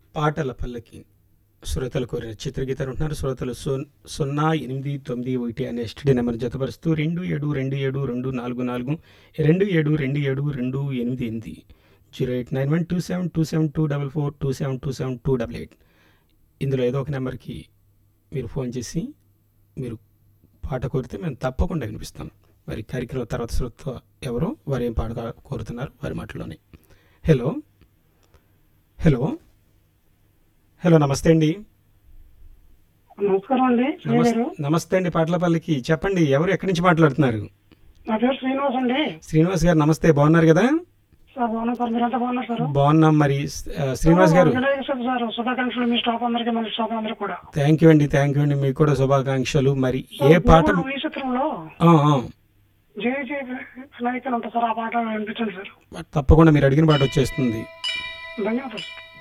పాటల పల్లకి శ్రోతలు కోరిన చిత్రగీతాలు ఉంటున్నారు శ్రోతలు సు- సున్నా ఎనిమిది తొమ్మిది ఒకటి అనే ఎస్టీడీ నెంబర్ జతపరుస్తూ రెండు ఏడు రెండు ఏడు రెండు నాలుగు నాలుగు రెండు ఏడు రెండు ఏడు రెండు ఎనిమిది ఎనిమిది zero eight nine one two seven two seven two double four two seven two seven two double eight ఇందులో ఏదో ఒక నెంబర్కి మీరు ఫోన్ చేసి మీరు పాట కోరితే మేము తప్పకుండా వినిపిస్తాం మరి కార్యక్రమం తర్వాత శ్రోత ఎవరో వారు ఏం పాట కోరుతున్నారు వారి మాటలోనే హలో హలో హలో నమస్తే అండి నమస్కారం అండి శ్రీ నమస్ గారు నమస్తే అండి పాటలపల్లికి చెప్పండి ఎవరు ఎక్కడి నుంచి మాట్లాడుతున్నారు నా పేరు శ్రీనివాస్ అండి శ్రీనివాస్ గారు నమస్తే బాగున్నారు కదా సార్ బాగున్నా సార్ మీరంతా బాగున్నారు సార్ బాగున్నాం మరి ఆ, శ్రీనివాస్ గారు వినాయక చవితి సార్ శుభాకాంక్షలు మీ స్టాఫ్ అందరికీ మన స్టాఫ్ అందరికీ కూడా థ్యాంక్ యూ అండి థ్యాంక్ యూ అండి మీకు కూడా శుభాకాంక్షలు మరి ఏ పాట దేవుడు ఈ చిత్రంలో ఆ, ఆ. జయ జయ వినాయకులు ఉంటుంది సార్ ఆ పాట వినిపించండి సార్ తప్పకుండా మీరు అడిగిన పాట వచ్చేస్తుంది ధన్యవాదాలు సార్